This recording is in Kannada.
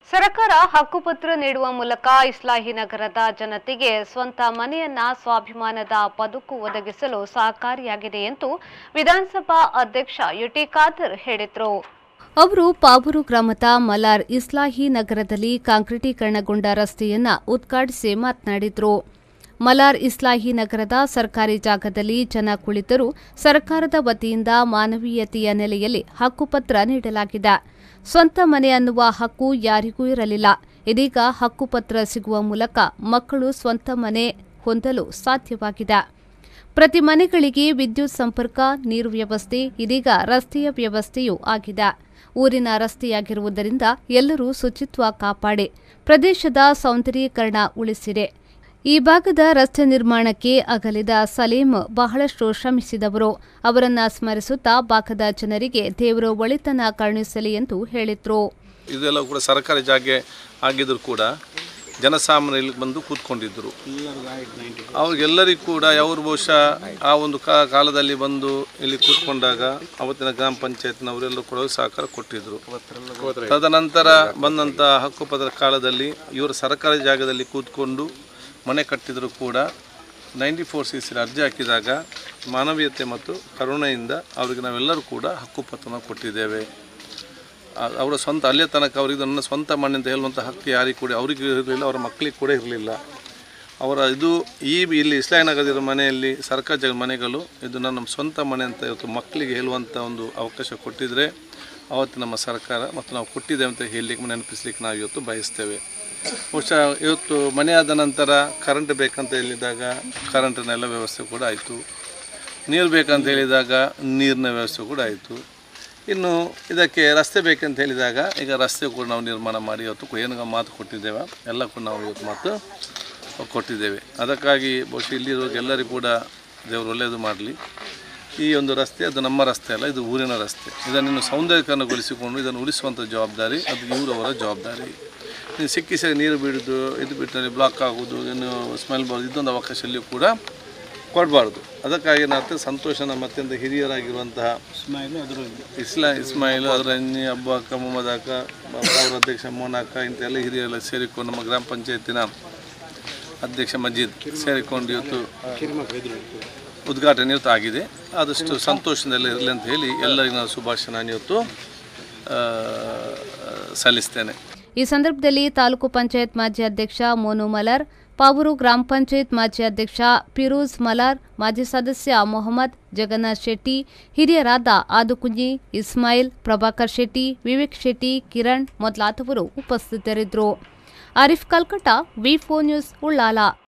ಸರ್ಕಾರ ಹಕ್ಕುಪತ್ರ ನೀಡುವ ಮೂಲಕ ಇಸ್ಲಾಹಿ ನಗರದ ಜನತೆಗೆ ಸ್ವಂತ ಮನೆಯನ್ನ ಸ್ವಾಭಿಮಾನದ ಬದುಕು ಒದಗಿಸಲು ಸಹಕಾರಿಯಾಗಿದೆ ಎಂದು ವಿಧಾನಸಭಾ ಅಧ್ಯಕ್ಷ ಯುಟಿ ಖಾದರ್ ಹೇಳಿದರು ಅವರು ಪಾವೂರು ಗ್ರಾಮದ ಮಲಾರ್ ಇಸ್ಲಾಹಿ ನಗರದಲ್ಲಿ ಕಾಂಕ್ರೀಟೀಕರಣಗೊಂಡ ರಸ್ತೆಯನ್ನ ಉದ್ಘಾಟಿಸಿ ಮಾತನಾಡಿದರು ಮಲಾರ್ ಇಸ್ಲಾಹಿ ನಗರದ ಸರ್ಕಾರಿ ಜಾಗದಲ್ಲಿ ಜನ ಕುಳಿತರೂ ಸರ್ಕಾರದ ವತಿಯಿಂದ ಮಾನವೀಯತೆಯ ನೆಲೆಯಲ್ಲಿ ಹಕ್ಕುಪತ್ರ ನೀಡಲಾಗಿದೆ ಸ್ವಂತ ಮನೆ ಅನ್ನುವ ಹಕ್ಕು ಯಾರಿಗೂ ಇರಲಿಲ್ಲ ಇದೀಗ ಹಕ್ಕುಪತ್ರ ಸಿಗುವ ಮೂಲಕ ಮಕ್ಕಳು ಸ್ವಂತ ಮನೆ ಹೊಂದಲು ಸಾಧ್ಯವಾಗಿದೆ ಪ್ರತಿ ಮನೆಗಳಿಗೆ ವಿದ್ಯುತ್ ಸಂಪರ್ಕ ನೀರು ವ್ಯವಸ್ಥೆ ಇದೀಗ ರಸ್ತೆಯ ವ್ಯವಸ್ಥೆಯೂ ಆಗಿದೆ ಊರಿನ ರಸ್ತೆಯಾಗಿರುವುದರಿಂದ ಎಲ್ಲರೂ ಶುಚಿತ್ವ ಕಾಪಾಡಿ ಪ್ರದೇಶದ ಸೌಂದರ್ಯೀಕರಣ ಉಳಿಸಿದೆ ಈ ಭಾಗದ ರಸ್ತೆ ನಿರ್ಮಾಣಕ್ಕೆ ಅಗಲಿದ ಸಲೀಂ ಬಹಳಷ್ಟು ಶ್ರಮಿಸಿದವರು ಅವರನ್ನ ಸ್ಮರಿಸುತ್ತಾ ಭಾಗದ ಜನರಿಗೆ ದೇವರು ಒಳಿತನ ಕರುಣಿಸಲಿ ಎಂದು ಹೇಳಿದ್ರು ಇದೆಲ್ಲ ಕೂಡ ಸರ್ಕಾರಿ ಜಾಗೆ ಆಗಿದ್ರು ಕೂಡ ಜನಸಾಮಾನ್ಯರು ಇಲ್ಲಿ ಬಂದು ಕೂತ್ಕೊಂಡಿದ್ದರು ಅವ್ರಿಗೆಲ್ಲರಿಗೂ ಕೂಡ ಅವರು ಬಹುಶಃ ಆ ಒಂದು ಕಾ ಕಾಲದಲ್ಲಿ ಬಂದು ಇಲ್ಲಿ ಕೂತ್ಕೊಂಡಾಗ ಅವತ್ತಿನ ಗ್ರಾಮ ಪಂಚಾಯತ್ನವರೆಲ್ಲರೂ ಕೂಡ ಸಹಕಾರ ಕೊಟ್ಟಿದ್ದರು ತದನಂತರ ಬಂದಂಥ ಹಕ್ಕುಪತ್ರ ಕಾಲದಲ್ಲಿ ಇವರು ಸರ್ಕಾರಿ ಜಾಗದಲ್ಲಿ ಕೂತ್ಕೊಂಡು ಮನೆ ಕಟ್ಟಿದರೂ ಕೂಡ ನೈಂಟಿ ಫೋರ್ ಸಿ ಸಿಲಿ ಅರ್ಜಿ ಹಾಕಿದಾಗ ಮಾನವೀಯತೆ ಮತ್ತು ಕರುಣೆಯಿಂದ ಅವರಿಗೆ ನಾವೆಲ್ಲರೂ ಕೂಡ ಹಕ್ಕುಪತ್ರನ ಕೊಟ್ಟಿದ್ದೇವೆ ಆ- ಅವರ ಸ್ವಂತ ಅಲ್ಲೇ ತನಕ ಅವರಿಗೆ ನನ್ನ ಸ್ವಂತ ಮಣ್ಣಿಂದ ಹೇಳುವಂಥ ಹಕ್ಕು ಯಾರಿಗೂ ಕೂಡ ಅವರಿಗೂ ಇರಲಿಲ್ಲ ಅವರ ಮಕ್ಕಳಿಗೆ ಕೂಡ ಇರಲಿಲ್ಲ ಅವರ ಇದು ಈ ಇಲ್ಲಿ ಇಸ್ಲಾಂ ನಗರದ ಮನೆಯಲ್ಲಿ ಸರ್ಕಾರಿ ಜಾಗ ಮನೆಗಳು ಇದು ನನ್ನ ಸ್ವಂತ ಮನೆ ಅಂತ ಇವತ್ತು ಮಕ್ಕಳಿಗೆ ಹೇಳುವಂಥ ಒಂದು ಅವಕಾಶ ಕೊಟ್ಟಿದ್ದರೆ ಅವತ್ತು ನಮ್ಮ ಸರ್ಕಾರ ಮತ್ತು ನಾವು ಕೊಟ್ಟಿದ್ದೇವೆ ಅಂತ ಹೇಳಲಿಕ್ಕೆ ನೆನಪಿಸ್ಲಿಕ್ಕೆ ನಾವು ಇವತ್ತು ಬಯಸ್ತೇವೆ ಬಹುಶಃ ಇವತ್ತು ಮನೆ ಆದ ನಂತರ ಕರೆಂಟ್ ಬೇಕಂತ ಹೇಳಿದಾಗ ಕರೆಂಟಿನ ಎಲ್ಲ ವ್ಯವಸ್ಥೆ ಕೂಡ ಆಯಿತು ನೀರು ಬೇಕಂತ ಹೇಳಿದಾಗ ನೀರಿನ ವ್ಯವಸ್ಥೆ ಕೂಡ ಆಯಿತು ಇನ್ನು ಇದಕ್ಕೆ ರಸ್ತೆ ಬೇಕಂತ ಹೇಳಿದಾಗ ಈಗ ರಸ್ತೆ ಕೂಡ ನಾವು ನಿರ್ಮಾಣ ಮಾಡಿ ಇವತ್ತು ಕು- ಏನು ಮಾತು ಕೊಟ್ಟಿದ್ದೇವೆ ಎಲ್ಲ ಕೂಡ ನಾವು ಇವತ್ತು ಮಾತು ಕೊಟ್ಟಿದ್ದೇವೆ ಅದಕ್ಕಾಗಿ ಬಹುಶಃ ಇಲ್ಲಿರೋ ಎಲ್ಲರಿಗೂ ಕೂಡ ದೇವರು ಒಳ್ಳೆಯದು ಮಾಡಲಿ ಈ ಒಂದು ರಸ್ತೆ ಅದು ನಮ್ಮ ರಸ್ತೆ ಅಲ್ಲ ಇದು ಊರಿನ ರಸ್ತೆ ಇದನ್ನು ಇನ್ನು ಸೌಂದರ್ಯೀಕರಣಗೊಳಿಸಿಕೊಂಡು ಇದನ್ನು ಉಳಿಸುವಂಥ ಜವಾಬ್ದಾರಿ ಅದು ಇವರವರ ಜವಾಬ್ದಾರಿ ಇನ್ನು ಸಿಕ್ಕಿ ಸಿಕ್ಕಿ ನೀರು ಬಿಡೋದು ಇದು ಬಿಟ್ಟು ಬ್ಲಾಕ್ ಆಗೋದು ಇನ್ನು ಸ್ಮೆಲ್ ಬರೋದು ಇದೊಂದು ಅವಕಾಶ ಎಲ್ಲಿಯೂ ಕೂಡ ಕೊಡಬಾರ್ದು ಅದಕ್ಕಾಗಿ ನಾವು ಸಂತೋಷ ನಮ್ಮ ಅತ್ಯಂತ ಹಿರಿಯರಾಗಿರುವಂತಹ ಇಸ್ಲಾ ಇಸ್ಮಾಯಿಲ್ ಅದರ ಎಣ್ಣೆ ಹಬ್ಬ ಅಕ್ಕ ಮೊಹಮ್ಮದ್ ಅಕ್ಕ ಅವರ ಅಧ್ಯಕ್ಷ ಮೋಹನ್ ಅಕ್ಕ ಇಂಥೆಲ್ಲ ಹಿರಿಯರೆಲ್ಲ ಸೇರಿಕೊಂಡು ನಮ್ಮ ಗ್ರಾಮ ಪಂಚಾಯತಿನ ಅಧ್ಯಕ್ಷ ಮಜೀದ್ ಸೇರಿಕೊಂಡು ಇವತ್ತು ಉದ್ಘಾಟನೆ ಇವತ್ತು ಆಗಿದೆ ಆದಷ್ಟು ಸಂತೋಷದಲ್ಲಿ ಇರಲಿ ಅಂತ ಹೇಳಿ ಎಲ್ಲರಿಗೂ ನಾನು ಶುಭಾಶಯ ನಾನು ಇವತ್ತು ಆ, ಸಲ್ಲಿಸ್ತೇನೆ ಈ ಸಂದರ್ಭದಲ್ಲಿ ತಾಲೂಕು ಪಂಚಾಯತ್ ಮಾಜಿ ಅಧ್ಯಕ್ಷ ಮೋನು ಮಲರ್ ಪಾವೂರು ಗ್ರಾಮ ಪಂಚಾಯತ್ ಮಾಜಿ ಅಧ್ಯಕ್ಷ ಫಿರೋಜ್ ಮಲಾರ್ ಮಾಜಿ ಸದಸ್ಯ ಮೊಹಮ್ಮದ್ ಜಗನ್ನಾಥ್ ಶೆಟ್ಟಿ ಹಿರಿಯರಾದ ಆದುಕುಂಜಿ ಇಸ್ಮಾಯಿಲ್ ಪ್ರಭಾಕರ್ ಶೆಟ್ಟಿ ವಿವೇಕ್ ಶೆಟ್ಟಿ ಕಿರಣ್ ಮೊದಲಾದವರು ಉಪಸ್ಥಿತರಿದ್ದರು ಆರಿಫ್ ಕಲ್ಕಟ ವಿ ನ್ಯೂಸ್ ಉಳ್ಳಾಲ